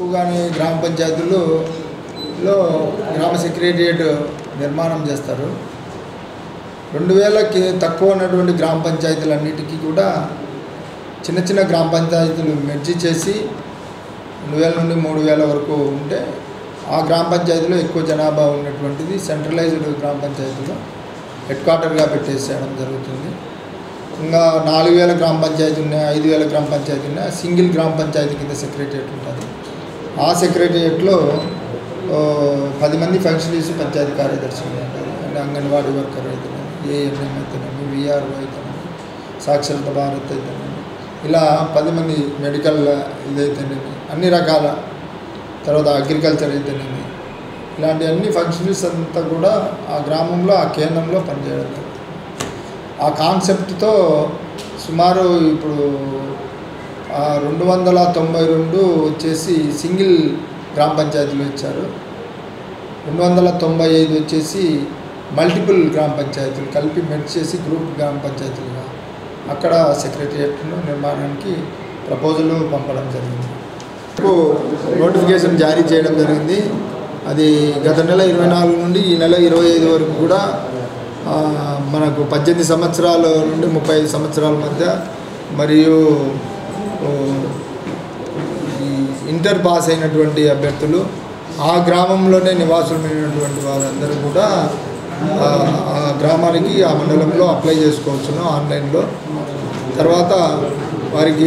ఎక్కువగానే గ్రామ పంచాయతీల్లో గ్రామ సెక్రటరియట్ నిర్మాణం చేస్తారు రెండు వేలకి తక్కువ ఉన్నటువంటి గ్రామ పంచాయతీలన్నిటికీ కూడా చిన్న చిన్న గ్రామ పంచాయతీలు మెర్జీ చేసి రెండు వేల నుండి మూడు వేల వరకు ఉంటే ఆ గ్రామ పంచాయతీలో ఎక్కువ జనాభా ఉన్నటువంటిది సెంట్రలైజ్డ్ గ్రామ పంచాయతీలో హెడ్ క్వార్టర్గా పెట్టేసేయడం జరుగుతుంది ఇంకా నాలుగు వేల గ్రామ పంచాయతీ ఉన్నాయి ఐదు వేల గ్రామ పంచాయతీ ఉన్నాయి సింగిల్ గ్రామ పంచాయతీ కింద సెక్రటరియట్ ఉంటుంది ఆ సెక్రటరియట్లో ఓ, పది మంది ఫంక్షనరీస్ పంచాయతీ కార్యదర్శి ఉంటారు అంటే అంగన్వాడీ వర్కర్ అయితేనేమి ఏఎన్ఎం అయితేనేమి విఆర్ఓ అయితేనేమి సాక్షరత భారత్ అయితేనేమి ఇలా పది మంది మెడికల్ ఇదైతేనేమి అన్ని రకాల తర్వాత అగ్రికల్చర్ అయితేనేమి ఇలాంటి అన్ని ఫంక్షనరీస్ అంతా కూడా ఆ గ్రామంలో ఆ కేంద్రంలో పనిచేయడం జరుగుతుంది. ఆ కాన్సెప్ట్తో సుమారు ఇప్పుడు ఆ రెండు వందల తొంభై రెండు వచ్చేసి సింగిల్ గ్రామ పంచాయతీలు ఇచ్చారు రెండు వందల తొంభై ఐదు వచ్చేసి మల్టిపుల్ గ్రామ పంచాయతీలు కలిపి మెర్జ్ చేసి గ్రూప్ గ్రామ పంచాయతీలుగా అక్కడ సెక్రటరియట్ను నిర్మాణానికి ప్రపోజల్ పంపడం జరిగింది ఇప్పుడు నోటిఫికేషన్ జారీ చేయడం జరిగింది అది గత నెల ఇరవై నాలుగు నుండి ఈ నెల ఇరవై ఐదు వరకు కూడా ఆ, మనకు పద్దెనిమిది సంవత్సరాల నుండి ముప్పై ఐదు సంవత్సరాల మధ్య మరియు ఓ, ఈ ఇంటర్ పాస్ అయినటువంటి అభ్యర్థులు ఆ గ్రామంలోనే నివాసులమైనటువంటి వారందరూ కూడా ఆ, ఆ గ్రామానికి ఆ మండలంలో అప్లై చేసుకోవచ్చును ఆన్లైన్లో తర్వాత వారికి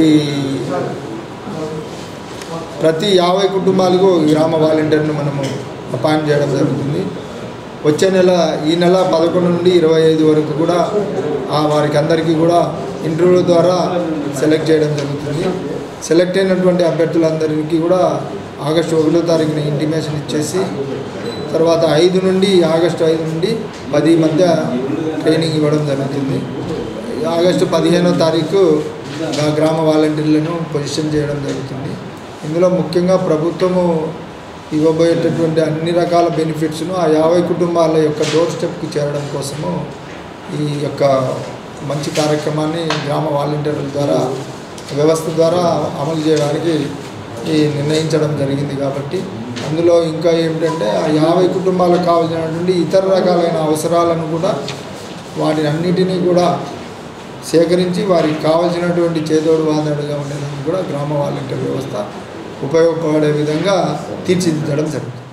ప్రతి యాభై కుటుంబాలకు గ్రామ వాలంటీర్ను మనము అపాయింట్ చేయడం జరుగుతుంది వచ్చే నెల ఈ నెల పదకొండు నుండి ఇరవై ఐదు వరకు కూడా ఆ వారికి అందరికీ కూడా ఇంటర్వ్యూ ద్వారా సెలెక్ట్ చేయడం జరుగుతుంది సెలెక్ట్ అయినటువంటి అభ్యర్థులందరికీ కూడా ఆగస్టు ఒకటో తారీఖున ఇంటిమేషన్ ఇచ్చేసి తర్వాత ఐదు నుండి ఆగస్టు ఐదు నుండి పది మధ్య ట్రైనింగ్ ఇవ్వడం జరుగుతుంది ఆగస్టు పదిహేనో తారీఖు గా- గ్రామ వాలంటీర్లను పొజిషన్ చేయడం జరుగుతుంది ఇందులో ముఖ్యంగా ప్రభుత్వము ఇవ్వబోయేటటువంటి అన్ని రకాల బెనిఫిట్స్ను ఆ యాభై కుటుంబాల యొక్క డోర్ స్టెప్కి చేరడం కోసము ఈ యొక్క మంచి కార్యక్రమాన్ని గ్రామ వాలంటీర్ల ద్వారా వ్యవస్థ ద్వారా అమలు చేయడానికి ఈ నిర్ణయించడం జరిగింది కాబట్టి అందులో ఇంకా ఏమిటంటే ఆ యాభై కుటుంబాలకు కావాల్సినటువంటి ఇతర రకాలైన అవసరాలను కూడా వాటిని అన్నిటినీ కూడా సేకరించి వారికి కావాల్సినటువంటి చేదోడు వాదోడుగా ఉండేందుకు కూడా గ్రామ వాలంటీర్ వ్యవస్థ ఉపయోగపడే విధంగా తీర్చిదిద్దడం జరుగుతుంది